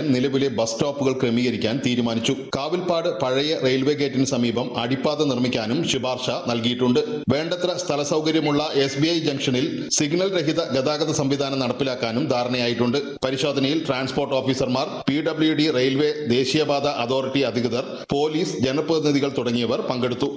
നിലവിലെ ബസ് സ്റ്റോപ്പുകൾ ക്രമീകരിക്കാൻ തീരുമാനിച്ചു കാവിൽപ്പാട് പഴയ റെയിൽവേ ഗേറ്റിന് സമീപം അടിപ്പാത നിർമ്മിക്കാനും ശുപാർശ നൽകിയിട്ടുണ്ട് വേണ്ടത്ര സ്ഥല സൗകര്യമുള്ള എസ് ബി ഐ ജംഗ്ഷനിൽ സിഗ്നൽ രഹിത ഗതാഗത സംവിധാനം നടപ്പിലാക്കാനും ധാരണയായിട്ടുണ്ട് പരിശോധനയിൽ ട്രാൻസ്പോർട്ട് ഓഫീസർമാർ പി ഡബ്ല്യു ഡി റെയിൽവേ ദേശീയപാത അതോറിറ്റി അധികൃതർ പോലീസ് ജനപ്രതിനിധികൾ തുടങ്ങിയവർ പങ്കെടുത്തു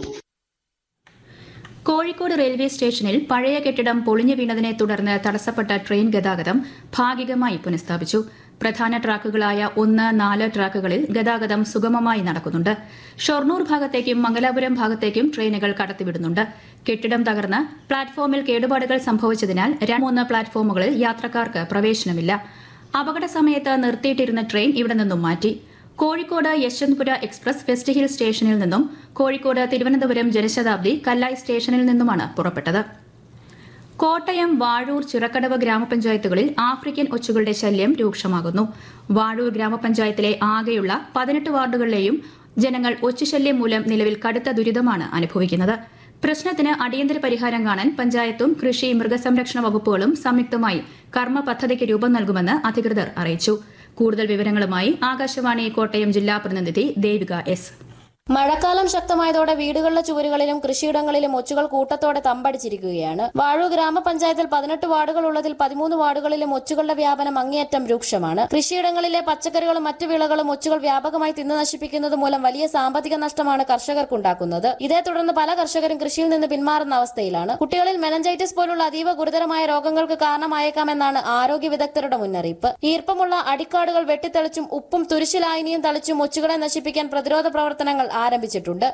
കോഴിക്കോട് റെയിൽവേ സ്റ്റേഷനിൽ പഴയ കെട്ടിടം പൊളിഞ്ഞു വീണതിനെ തുടർന്ന് തടസ്സപ്പെട്ട ട്രെയിൻ ഗതാഗതം ഭാഗികമായി പുനഃസ്ഥാപിച്ചു പ്രധാന ട്രാക്കുകളായ ഒന്ന് നാല് ട്രാക്കുകളിൽ ഗതാഗതം സുഗമമായി നടക്കുന്നുണ്ട് ഷൊർണൂർ ഭാഗത്തേക്കും മംഗലാപുരം ഭാഗത്തേക്കും ട്രെയിനുകൾ കടത്തിവിടുന്നുണ്ട് കെട്ടിടം തകർന്ന് പ്ലാറ്റ്ഫോമിൽ കേടുപാടുകൾ സംഭവിച്ചതിനാൽ രണ്ട് മൂന്ന് പ്ലാറ്റ്ഫോമുകളിൽ യാത്രക്കാർക്ക് പ്രവേശനമില്ല അപകട സമയത്ത് നിർത്തിയിട്ടിരുന്ന ട്രെയിൻ ഇവിടെ നിന്നും മാറ്റി Kozhikode Yesvantpur express west hill സ്റ്റേഷനിൽ നിന്നും കോഴിക്കോട് തിരുവനന്തപുരം ജനശതാബ്ദി കല്ലായി സ്റ്റേഷനിൽ നിന്നുമാണ് പുറപ്പെട്ടത് കോട്ടയം വാഴൂർ ചിറക്കടവ് ഗ്രാമപഞ്ചായത്തുകളിൽ ആഫ്രിക്കൻ ഒച്ചുകളുടെ ശല്യം രൂക്ഷമാകുന്നു വാഴൂർ ഗ്രാമപഞ്ചായത്തിലെ ആകെയുള്ള പതിനെട്ട് വാർഡുകളിലെയും ജനങ്ങൾ ഒച്ചുശല്യം മൂലം നിലവിൽ കടുത്ത ദുരിതമാണ് അനുഭവിക്കുന്നത് പ്രശ്നത്തിന് അടിയന്തര പരിഹാരം കാണാൻ പഞ്ചായത്തും കൃഷി മൃഗസംരക്ഷണ വകുപ്പുകളും സംയുക്തമായി കർമ്മ പദ്ധതിക്ക് രൂപം നൽകുമെന്ന് അധികൃതർ അറിയിച്ചു കൂടുതൽ വിവരങ്ങളുമായി ആകാശവാണി കോട്ടയം ജില്ലാ പ്രതിനിധി ദേവിക എസ് മഴക്കാലം ശക്തമായതോടെ വീടുകളിലെ ചുവരുകളിലും കൃഷിയിടങ്ങളിലും ഒച്ചുകൾ കൂട്ടത്തോടെ തമ്പടിച്ചിരിക്കുകയാണ് വാഴൂർ ഗ്രാമപഞ്ചായത്തിൽ പതിനെട്ട് വാർഡുകൾ ഉള്ളതിൽ പതിമൂന്ന് വാർഡുകളിലും ഒച്ചുകളുടെ വ്യാപനം അങ്ങേയറ്റം രൂക്ഷമാണ് കൃഷിയിടങ്ങളിലെ പച്ചക്കറികളും മറ്റു വിളകളും ഒച്ചുകൾ വ്യാപകമായി തിന്നു നശിപ്പിക്കുന്നത് മൂലം വലിയ സാമ്പത്തിക നഷ്ടമാണ് കർഷകർക്കുണ്ടാക്കുന്നത് ഇതേ തുടർന്ന് പല കർഷകരും കൃഷിയിൽ നിന്ന് പിന്മാറുന്ന അവസ്ഥയിലാണ് കുട്ടികളിൽ മെലഞ്ചൈറ്റിസ് പോലുള്ള അതീവ ഗുരുതരമായ രോഗങ്ങൾക്ക് കാരണമായേക്കാമെന്നാണ് ആരോഗ്യ വിദഗ്ധരുടെ മുന്നറിയിപ്പ് ഈർപ്പമുള്ള അടിക്കാടുകൾ വെട്ടിത്തെളിച്ചും ഉപ്പും തുരിശിലായനിയും തളിച്ചും ഒച്ചുകളെ നശിപ്പിക്കാൻ പ്രതിരോധ പ്രവർത്തനങ്ങൾ ആരംഭിച്ചിട്ടുണ്ട്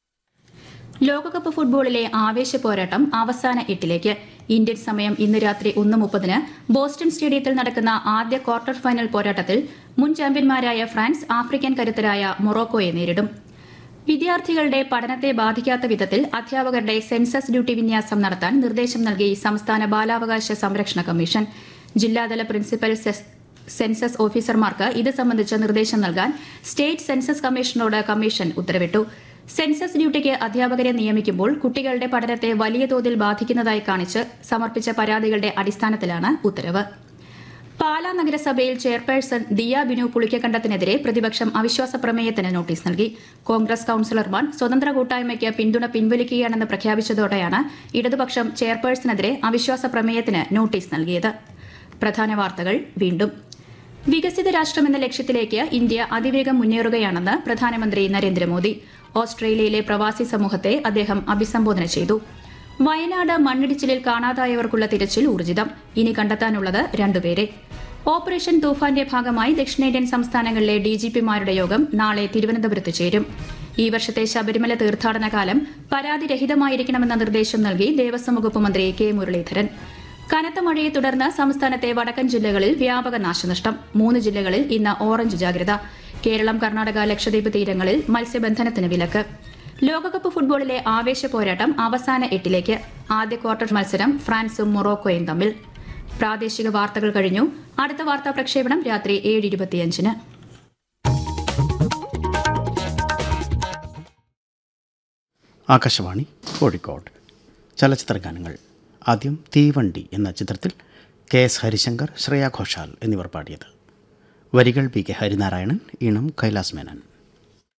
ലോകകപ്പ് ഫുട്ബോളിലെ ആവേശ പോരാട്ടം അവസാന എട്ടിലേക്ക് ഇന്ത്യൻ സമയം ഇന്ന് രാത്രി ഒന്ന് മുപ്പതിന് ബോസ്റ്റൺ സ്റ്റേഡിയത്തിൽ നടക്കുന്ന ആദ്യ ക്വാർട്ടർ ഫൈനൽ പോരാട്ടത്തിൽ മുൻ ചാമ്പ്യന്മാരായ ഫ്രാൻസ് ആഫ്രിക്കൻ കരുത്തരായ മൊറോക്കോയെ നേരിടും വിദ്യാർത്ഥികളുടെ പഠനത്തെ ബാധിക്കാത്ത വിധത്തിൽ അധ്യാപകരുടെ സെൻസസ് ഡ്യൂട്ടി വിന്യാസം നടത്താൻ നിർദ്ദേശം നൽകി സംസ്ഥാന ബാലാവകാശ സംരക്ഷണ കമ്മീഷൻ ജില്ലാതല പ്രിൻസിപ്പൽ സെസ് സെൻസസ് ഓഫീസർമാർക്ക് ഇത് സംബന്ധിച്ച നിർദ്ദേശം നൽകാൻ സ്റ്റേറ്റ് സെൻസസ് കമ്മീഷനോട് കമ്മീഷൻ ഉത്തരവിട്ടു സെൻസസ് ഡ്യൂട്ടിക്ക് അധ്യാപകരെ നിയമിക്കുമ്പോൾ കുട്ടികളുടെ പഠനത്തെ വലിയ തോതിൽ ബാധിക്കുന്നതായി കാണിച്ച് സമർപ്പിച്ച പരാതികളുടെ അടിസ്ഥാനത്തിലാണ് ഉത്തരവ് പാലാ നഗരസഭയിൽ ചെയർപേഴ്സൺ ദിയ ബിനു പുളിക്കക്കണ്ടത്തിനെതിരെ പ്രതിപക്ഷം അവിശ്വാസ പ്രമേയത്തിന് നോട്ടീസ് നൽകി കോൺഗ്രസ് കൌൺസിലർമാർ സ്വതന്ത്ര കൂട്ടായ്മയ്ക്ക് പിന്തുണ പിൻവലിക്കുകയാണെന്ന് പ്രഖ്യാപിച്ചതോടെയാണ് ഇടതുപക്ഷം ചെയർപേഴ്സണെതിരെ അവിശ്വാസ പ്രമേയത്തിന് നോട്ടീസ് നൽകിയത് പ്രധാന വാർത്തകൾ വീണ്ടും വികസിത രാഷ്ട്രമെന്ന ലക്ഷ്യത്തിലേക്ക് ഇന്ത്യ അതിവേഗം മുന്നേറുകയാണെന്ന് പ്രധാനമന്ത്രി നരേന്ദ്രമോദി ഓസ്ട്രേലിയയിലെ പ്രവാസി സമൂഹത്തെ അദ്ദേഹം അഭിസംബോധന ചെയ്തു വയനാട് മണ്ണിടിച്ചിലിൽ കാണാതായവർക്കുള്ള തിരച്ചിൽ ഊർജിതം ഇനി കണ്ടെത്താനുള്ളത് രണ്ടുപേരെ ഓപ്പറേഷൻ തൂഫാന്റെ ഭാഗമായി ദക്ഷിണേന്ത്യൻ സംസ്ഥാനങ്ങളിലെ ഡിജിപിമാരുടെ യോഗം നാളെ തിരുവനന്തപുരത്ത് ചേരും ഈ വർഷത്തെ ശബരിമല തീർത്ഥാടന കാലം പരാതിരഹിതമായിരിക്കണമെന്ന നിർദ്ദേശം നൽകി ദേവസ്വം വകുപ്പ് മന്ത്രി കെ മുരളീധരൻ കനത്ത മഴയെ തുടർന്ന് സംസ്ഥാനത്തെ വടക്കൻ ജില്ലകളിൽ വ്യാപക നാശനഷ്ടം മൂന്ന് ജില്ലകളിൽ ഇന്ന് ഓറഞ്ച് ജാഗ്രത കേരളം കർണാടക ലക്ഷദ്വീപ് തീരങ്ങളിൽ മത്സ്യബന്ധനത്തിന് വിലക്ക് ലോകകപ്പ് ഫുട്ബോളിലെ ആവേശ പോരാട്ടം അവസാന എട്ടിലേക്ക് ആദ്യ ക്വാർട്ടർ മത്സരം ഫ്രാൻസും മൊറോക്കോയും തമ്മിൽ പ്രാദേശിക വാർത്തകൾ കഴിഞ്ഞു അടുത്ത വാർത്താ പ്രക്ഷേപണം രാത്രി ഏഴ് ഇരുപത്തിയഞ്ചിന് ആകാശവാണി കോഴിക്കോട് ചലച്ചിത്ര ഗാനങ്ങൾ ആദ്യം തീവണ്ടി എന്ന ചിത്രത്തിൽ കെ എസ് ഹരിശങ്കർ ശ്രേയ ഘോഷാൽ എന്നിവർ പാടിയത് വരികൾ പി കെ ഹരിനാരായണൻ ഈണം കൈലാസ് മേനൻ